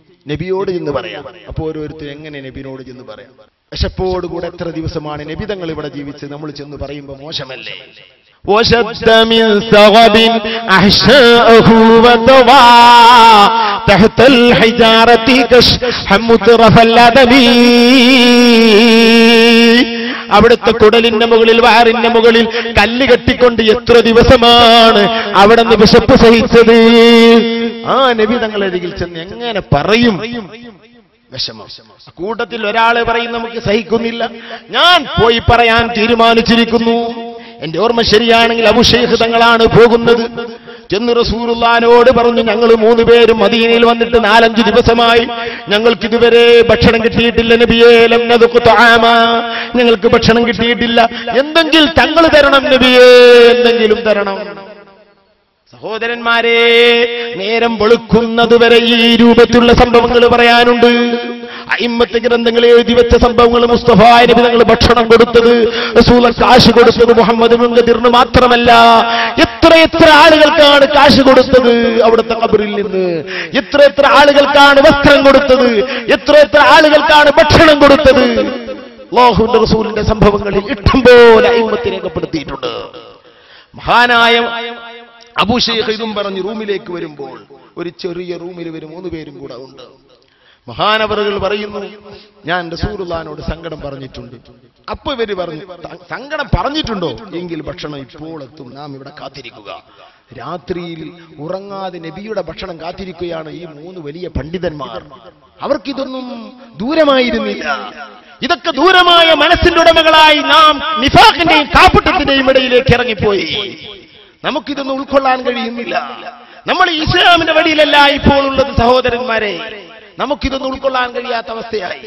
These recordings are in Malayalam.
നബിയോട് ചെന്ന് പറയാം അപ്പൊ ഓരോരുത്തർ എങ്ങനെ നബിനോട് ചെന്ന് പറയാം വിശപ്പോടുകൂടെ എത്ര ദിവസമാണ് നബിതങ്ങൾ ഇവിടെ ജീവിച്ച് നമ്മൾ ചെന്ന് പറയുമ്പോ മോശമല്ലേ وشد من ثغب أحشاءه وطوى تحت الحجارة كشح مترف الأدمي അവിടുത്തെ കുടലിന്റെ മുകളിൽ വയറിന്റെ മുകളിൽ കല്ല് കെട്ടിക്കൊണ്ട് എത്ര ദിവസമാണ് അവിടെ നിന്ന് വിശപ്പ് സഹിച്ചത് ആ നബി തങ്ങളെ അരികിൽ ചെന്ന് എങ്ങനെ പറയും വിഷമം കൂട്ടത്തിൽ ഒരാള് പറയും നമുക്ക് സഹിക്കുന്നില്ല ഞാൻ പോയി പറയാൻ തീരുമാനിച്ചിരിക്കുന്നു എന്റെ ഓർമ്മ ശരിയാണെങ്കിൽ അബുഷേഖ് തങ്ങളാണ് പോകുന്നത് ചെന്ന് റസൂലുള്ളാനോട് പറഞ്ഞു ഞങ്ങൾ മൂന്ന് പേരും മദീനയിൽ വന്നിട്ട് നാലഞ്ച് ദിവസമായി ഞങ്ങൾക്ക് ഇതുവരെ ഭക്ഷണം കിട്ടിയിട്ടില്ല നബിയേ ലം നദുഖു തആമ. ഞങ്ങൾക്ക് ഭക്ഷണം കിട്ടിയിട്ടില്ല എന്തെങ്കിലും തങ്ങൾ തരണം നബിയേ എന്തെങ്കിലും തരണം സഹോദരന്മാരെ നേരം വെളുക്കുന്നതുവരെ ഈ രൂപത്തിലുള്ള സംഭവങ്ങൾ പറയാനുണ്ട് അയിമ്മത്തെ ഗ്രന്ഥങ്ങൾ എഴുതി വെച്ച സംഭവങ്ങൾ മുസ്തഫ നബി തങ്ങൾ ഭക്ഷണം കൊടുത്തത് റസൂല കാശ് കൊടുത്തത് മുഹമ്മദ് മുങ്കദിറിന് മാത്രമല്ല എത്ര എത്ര ആളുകൾക്കാണ് കാശ് കൊടുത്തത് അവിടുത്തെ കബറിൽ നിന്ന് എത്ര എത്ര ആളുകൾക്കാണ് വസ്ത്രം കൊടുത്തത് എത്ര എത്ര ആളുകൾക്കാണ് ഭക്ഷണം കൊടുത്തത് അല്ലാഹുവിന്റെ റസൂലിന്റെ സംഭവങ്ങളിൽ ഇഷ്ടം പോലെ അയിമ്മത്ത് രേഖപ്പെടുത്തിയിട്ടുണ്ട് മഹാനായ അബുഷേഖ് ഇതും പറഞ്ഞ് റൂമിലേക്ക് വരുമ്പോൾ ഒരു ചെറിയ റൂമിൽ ഒരു മൂന്ന് പേരും കൂടെ ഉണ്ട് മഹാനവറുകൾ പറയുന്നു ഞാൻ റസൂറുല്ലാനോട് സങ്കടം പറഞ്ഞിട്ടുണ്ട് അപ്പൊ ഇവര് പറഞ്ഞു "ത- സങ്കടം പറഞ്ഞിട്ടുണ്ടോ എങ്കിൽ ഭക്ഷണം ഇപ്പോൾ എത്തും നാം ഇവിടെ കാത്തിരിക്കുക രാത്രിയിൽ ഉറങ്ങാതെ നബിയുടെ ഭക്ഷണം കാത്തിരിക്കുകയാണ് ഈ മൂന്ന് വലിയ പണ്ഡിതന്മാർ അവർക്കിതൊന്നും ദൂരമായിരുന്നില്ല ഇതൊക്കെ ദൂരമായ മനസ്സിന്റെ ഉടമകളായി നാം നിഫാഖിന്റെയും കാപ്പട്ടത്തിന്റെയും ഇടയിലേക്ക് ഇറങ്ങിപ്പോയി നമുക്കിതൊന്നും ഉൾക്കൊള്ളാൻ കഴിയുന്നില്ല നമ്മൾ ഇസ്ലാമിന്റെ വഴിയിലല്ല ഇപ്പോൾ ഉള്ളത് സഹോദരന്മാരെ നമുക്കിതൊന്നും ഉൾക്കൊള്ളാൻ കഴിയാത്ത അവസ്ഥയായി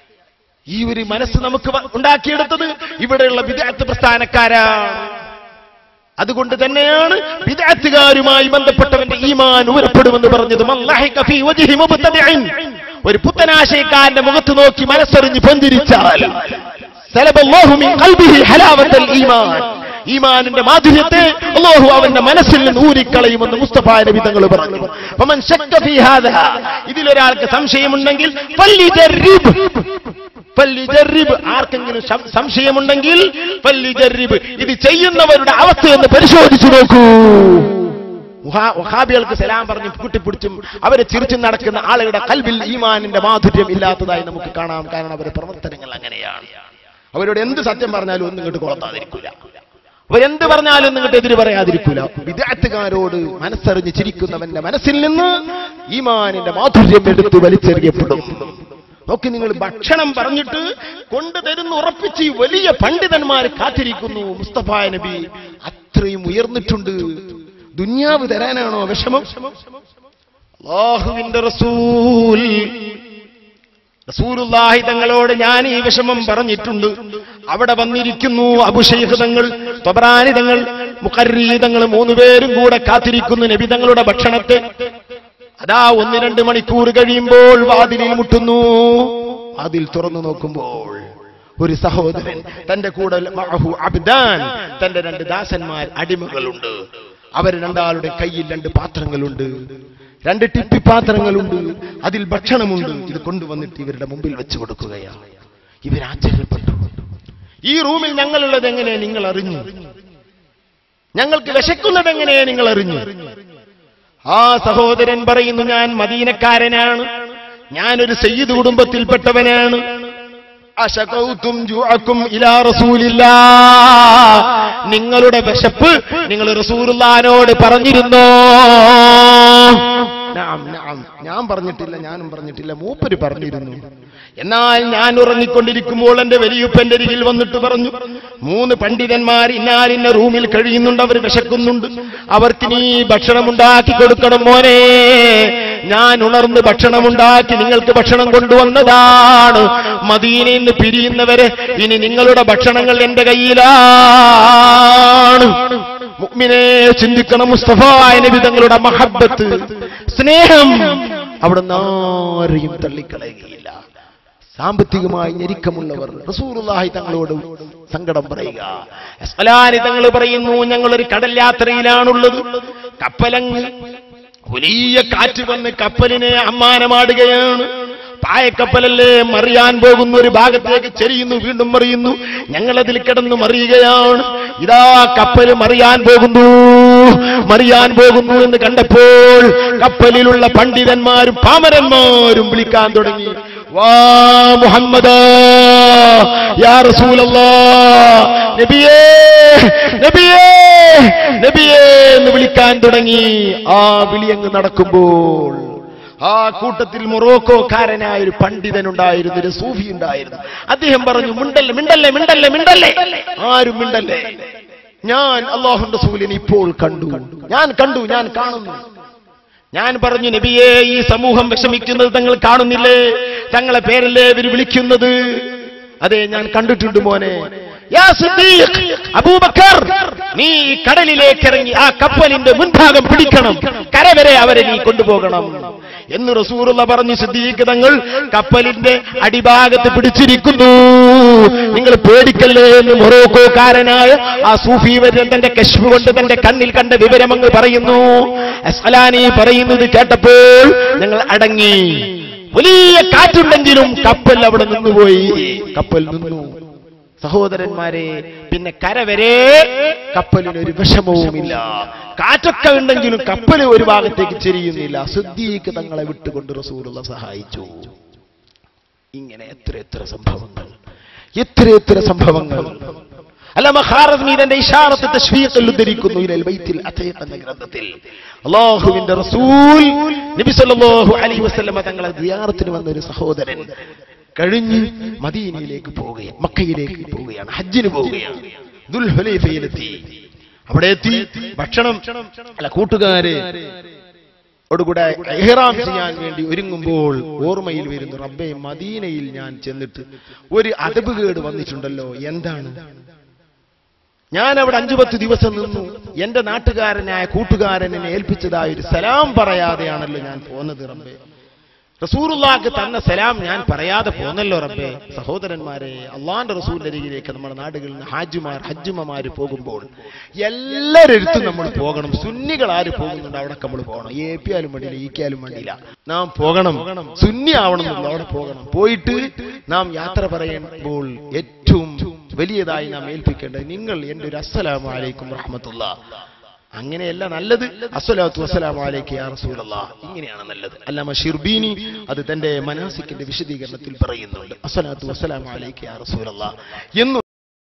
ഈ ഒരു മനസ്സ് നമുക്ക് വ- ഉണ്ടാക്കിയെടുത്തത് ഇവിടെയുള്ള വിദഗ്ധ പ്രസ്ഥാനക്കാരാണ് അതുകൊണ്ട് തന്നെയാണ് വിദഗ്ധകാരുമായി ബന്ധപ്പെട്ടവന്റെ ഈമാൻ ഉയരപ്പെടുമെന്ന് പറഞ്ഞത് "മൻ ലഹിക ഫീ വജ്ഹി മുബ്തദിഇൻ." ഒരു പുത്തനാശയക്കാരന്റെ മുഖത്ത് നോക്കി മനസ്സറിഞ്ഞ് പൊന്തിരിച്ചാൽ സലബല്ലാഹു മിൻ ഖൽബിഹി ഹലാവത്തൽ ഈമാൻ ഈമാനിന്റെ മാധുര്യത്തെ അല്ലാഹു അവന്റെ മനസ്സിൽ നിന്ന് ഊരിക്കളയുമെന്ന് മുസ്തഫ നബി തങ്ങൾ പറഞ്ഞു ഫമൻ ശക്ക ഫീ ഹാദാ ഇതിലൊരാൾക്ക് സംശയമുണ്ടെങ്കിൽ ഫല്യുജർരിബ് ഫല്യുജർരിബ് ആർക്കെങ്കിലും സം- സംശയമുണ്ടെങ്കിൽ ഫല്യുജർരിബ് ഇത് ചെയ്യുന്നവരുടെ അവസ്ഥയെന്ന് പരിശോധിച്ചു നോക്കൂ മുഹാ- വഹാബികൾക്ക് സലാം പറഞ്ഞ് കൂട്ടിപ്പിടിച്ചും അവരെ ചിരിച്ചും നടക്കുന്ന ആളുകളുടെ കൽബിൽ ഈമാനിന്റെ മാധുര്യം ഇല്ലാത്തതായി നമുക്ക് കാണാം കാരണം അവരുടെ പ്രവർത്തനങ്ങൾ അങ്ങനെയാണ് അവരോട് എന്ത് സത്യം പറഞ്ഞാലും ഒന്നും ഇങ്ങോട്ട് കൊളത്താതിരിക്കൂല അവരെന്ത് പറഞ്ഞാലും നിങ്ങട്ട് എതിര് പറയാതിരിക്കൂല വിദ്യാർത്ഥികാരോട് മനസ്സറിഞ്ഞ് ചിരിക്കുന്നവന്റെ മനസ്സിൽ നിന്ന് ഈമാനിന്റെ മാധുര്യം എടുത്ത് വലിച്ചെറിയപ്പെടും നോക്കി നിങ്ങൾ ഭക്ഷണം പറഞ്ഞിട്ട് കൊണ്ടുതരുന്ന ഉറപ്പിച്ച് ഈ വലിയ പണ്ഡിതന്മാർ കാത്തിരിക്കുന്നു മുസ്തഫ നബി അത്രയും ഉയർന്നിട്ടുണ്ട് ദുന്യാവ് തരാനാണോ വിഷമം അള്ളാഹുവിന്റെ റസൂൽ റസൂലുള്ളാഹി തങ്ങളോട് ഞാൻ ഈ വിഷമം പറഞ്ഞിട്ടുണ്ട് അവിടെ വന്നിരിക്കുന്നു അബുഷൈഖ് തങ്ങൾ തൊബറാനി തങ്ങൾ മുഖർരീ തങ്ങൾ മൂന്നുപേരും കൂടെ കാത്തിരിക്കുന്നു നബി തങ്ങളുടെ ഭക്ഷണത്തെ അതാ ഒന്ന് രണ്ട് മണിക്കൂർ കഴിയുമ്പോൾ വാതിലിൽ മുട്ടുന്നു അതിൽ തുറന്നു നോക്കുമ്പോൾ ഒരു സഹോദരൻ തന്റെ കൂടെ മഅഹു അബ്ദാൻ തന്റെ രണ്ട് ദാസന്മാർ അടിമകളുണ്ട് അവർ രണ്ടാളുടെ കയ്യിൽ രണ്ട് പാത്രങ്ങളുണ്ട് രണ്ട് ടിപ്പി പാത്രങ്ങളുണ്ട് അതിൽ ഭക്ഷണമുണ്ട് ഇത് കൊണ്ടുവന്നിട്ട് ഇവരുടെ മുമ്പിൽ വെച്ച് കൊടുക്കുകയാണ് ഇവർ ആശ്ചര്യപ്പെട്ടു ഈ റൂമിൽ ഞങ്ങളുള്ളത് എങ്ങനെ നിങ്ങൾ അറിഞ്ഞു ഞങ്ങൾക്ക് വിശക്കുന്നത് എങ്ങനെ നിങ്ങൾ അറിഞ്ഞു ആ സഹോദരൻ പറയുന്നു ഞാൻ മദീനക്കാരനാണ് ഞാനൊരു സയ്യിദ് കുടുംബത്തിൽപ്പെട്ടവനാണ് അശകൗത്തും ജുഅക്കും ഇലാ റസൂലില്ലാ നിങ്ങളുടെ വിശപ്പ് നിങ്ങൾ റസൂലുള്ളാനോട് പറഞ്ഞിരുന്നോ നഅം, നഅം. ഞാൻ പറഞ്ഞിട്ടില്ല ഞാനും പറഞ്ഞിട്ടില്ല മൂപ്പര് പറഞ്ഞിരുന്നു എന്നാൽ ഞാൻ ഉറങ്ങിക്കൊണ്ടിരിക്കുമ്പോൾ എന്റെ വലിയുപ്പന്റെ അരികിൽ വന്നിട്ട് പറഞ്ഞു മൂന്ന് പണ്ഡിതന്മാർ ഇന്നാലിന്ന റൂമിൽ കഴിയുന്നുണ്ട് അവർ വിശക്കുന്നുണ്ട് അവർക്ക് നീ ഭക്ഷണമുണ്ടാക്കി കൊടുക്കണം മോനെ ഞാൻ ഉണർന്ന് ഭക്ഷണമുണ്ടാക്കി നിങ്ങൾക്ക് ഭക്ഷണം കൊണ്ടുവന്നതാണ് മദീനയിൽ നിന്ന് പിരിയുന്നവരെ ഇനി നിങ്ങളുടെ ഭക്ഷണങ്ങൾ എന്റെ കയ്യിലാണ് മുഅ്മിനെ ചിന്തിക്കണം മുസ്തഫ നബി തങ്ങളുടെ മഹബത്ത് സ്നേഹം അവിടെ ആരെയും തള്ളിക്കളയുകയില്ല സാമ്പത്തികമായി ഞെരുക്കമുള്ളവർ റസൂലുള്ളാഹി തങ്ങളോട് സങ്കടം പറയുക അസ്മലാനി തങ്ങൾ പറയുന്നു ഞങ്ങളൊരു കടൽ യാത്രയിലാണുള്ളത് കപ്പലങ്ങ് വലിയ കാറ്റ് വന്ന് കപ്പലിനെ അമ്മാനമാടുകയാണ് പായക്കപ്പലല്ലേ മറിയാൻ പോകുന്ന ഒരു ഭാഗത്തേക്ക് ചെരിയുന്നു വീണ്ടും മറിയുന്നു ഞങ്ങളതിൽ കിടന്ന് മറിയുകയാണ് ഇതാ കപ്പൽ മറിയാൻ പോകുന്നു മറിയാൻ പോകുന്നു എന്ന് കണ്ടപ്പോൾ കപ്പലിലുള്ള പണ്ഡിതന്മാരും പാമരന്മാരും വിളിക്കാൻ തുടങ്ങി വാ മുഹമ്മദ് യാ റസൂലല്ലാ നബിയേ നബിയേ നബിയേ എന്ന് വിളിക്കാൻ തുടങ്ങി ആ വിളി അങ്ങ് നടക്കുമ്പോൾ ആ കൂട്ടത്തിൽ മൊറോക്കോക്കാരനായ ഒരു പണ്ഡിതനുണ്ടായിരുന്നു ഒരു സൂഫി ഉണ്ടായിരുന്നു അദ്ദേഹം പറഞ്ഞു മിണ്ടല്ലേ മിണ്ടല്ലേ മിണ്ടല്ലേ മിണ്ടല്ലേ ആരും മിണ്ടല്ലേ ഞാൻ അള്ളാഹുന്റെ സൂര്യൻ ഇപ്പോൾ കണ്ടു ഞാൻ കണ്ടു ഞാൻ കാണുന്നു ഞാൻ പറഞ്ഞു നബിയെ ഈ സമൂഹം വിഷമിക്കുന്നത് തങ്ങൾ കാണുന്നില്ലേ തങ്ങളെ പേരല്ലേ ഇവർ വിളിക്കുന്നത് അതെ ഞാൻ കണ്ടിട്ടുണ്ട് മോനെ യാ സിദ്ദീഖ്, അബൂബക്കർ നീ ഈ കടലിലേക്ക് ഇറങ്ങി ആ കപ്പലിന്റെ മുൻഭാഗം പിടിക്കണം കരവരെ അവരെ നീ കൊണ്ടുപോകണം എന്ന് റസൂറുള്ള പറഞ്ഞു സിദ്ദീഖ് തങ്ങൾ കപ്പലിന്റെ അടിഭാഗത്ത് പിടിച്ചിരിക്കുന്നു നിങ്ങൾ പേടിക്കല്ലേ എന്ന് മൊറോക്കോക്കാരനായ ആ സൂഫി വര്യൻ തന്റെ കശ്മ കൊണ്ട് തന്റെ കണ്ണിൽ കണ്ട വിവരം അങ്ങ് പറയുന്നു അസ്അലാനി പറയുന്നത് കേട്ടപ്പോൾ ഞങ്ങൾ അടങ്ങി വലിയ കാറ്റുണ്ടെങ്കിലും കപ്പൽ അവിടെ നിന്നുപോയി കപ്പൽ നിന്നു സഹോദരന്മാരെ പിന്നെ കരവരെ കപ്പലിന് ഒരു വിഷമവുമില്ല കാറ്റൊക്കെ ഉണ്ടെങ്കിലും കപ്പൽ ഒരു ഭാഗത്തേക്ക് ചെരിയുന്നില്ല സുദ്ദീഖ് തങ്ങളെ വിട്ടുകൊണ്ട് റസൂലുള്ള സഹായിച്ചു ഇങ്ങനെ എത്ര എത്ര സംഭവങ്ങൾ എത്ര എത്ര സംഭവങ്ങൾ അല്ല മഹാറസ്മി തന്റെ ഇഷാറത്ത് തശ്വീഖിൽ ഉദ്ധരിക്കുന്നു ഇലൽ ബൈത്തിൽ അതീഖ് എന്ന ഗ്രന്ഥത്തിൽ അല്ലാഹുവിന്റെ റസൂൽ നബി സല്ലല്ലാഹു അലൈഹി വസല്ലമ തങ്ങളെ സിയാറത്തിന് വന്ന ഒരു സഹോദരൻ കഴിഞ്ഞ് മദീനയിലേക്ക് പോവുകയാണ് മക്കയിലേക്ക് പോവുകയാണ് ഹജ്ജിന് പോവുകയാണ് ദുൽഹുലൈഫയിലെത്തി അവിടെ എത്തി ഭക്ഷണം അല്ല കൂട്ടുകാരെ ഓടുകൂടെ ഇഹ്റാം ചെയ്യാൻ വേണ്ടി ഒരുങ്ങുമ്പോൾ ഓർമ്മയിൽ വരുന്നു റബ്ബെ മദീനയിൽ ഞാൻ ചെന്നിട്ട് ഒരു അതബ് കേട് വന്നിട്ടുണ്ടല്ലോ എന്താണ് ഞാൻ അവിടെ അഞ്ചു പത്ത് ദിവസം നിന്നു എന്റെ നാട്ടുകാരനായ കൂട്ടുകാരൻ എന്നെ ഏൽപ്പിച്ചതായ ഒരു സലാം പറയാതെയാണല്ലോ ഞാൻ പോന്നത് റബ്ബെ റസൂറുള്ളാക്ക് തന്ന സലാം ഞാൻ പറയാതെ പോന്നല്ലോ റബ്ബെ സഹോദരന്മാരെ അള്ളാന്റെ റസൂലിന്റെ അരികിലേക്ക് നമ്മുടെ നാടുകളിൽ നിന്ന് ഹാജിമാർ ഹജ്ജുമ്മമാര് പോകുമ്പോൾ എല്ലാരടുത്തും നമ്മൾ പോകണം സുന്നികൾ ആര് പോകുന്നുണ്ട് അവിടെ നമ്മൾ പോകണം എ പി ആലും വേണ്ടിയില്ല ഇ കെ ആലും വേണ്ടിയില്ല നാം പോകണം സുന്നി ആവണം എന്നുള്ള അവിടെ പോകണം പോയിട്ട് നാം യാത്ര പറയുമ്പോൾ ഏറ്റവും വലിയതായി നാം ഏൽപ്പിക്കേണ്ടത് നിങ്ങൾ എന്റെ ഒരു അസ്സലാമു അലൈക്കും റഹ്മത്തുള്ള അങ്ങനെയല്ല നല്ലത് അസ്സലാത്തു വസ്സലാമു അലൈക്ക് യാ റസൂലല്ലാ ഇങ്ങനെയാണ് നല്ലത് അല്ലാമ ഷിർബീനി അത് തന്റെ മനാസിക്കിന്റെ വിശദീകരണത്തിൽ പറയുന്നുണ്ട് അസ്സലാത്തു വസ്സലാമു അലൈക്ക് യാ റസൂലല്ലാ എന്ന്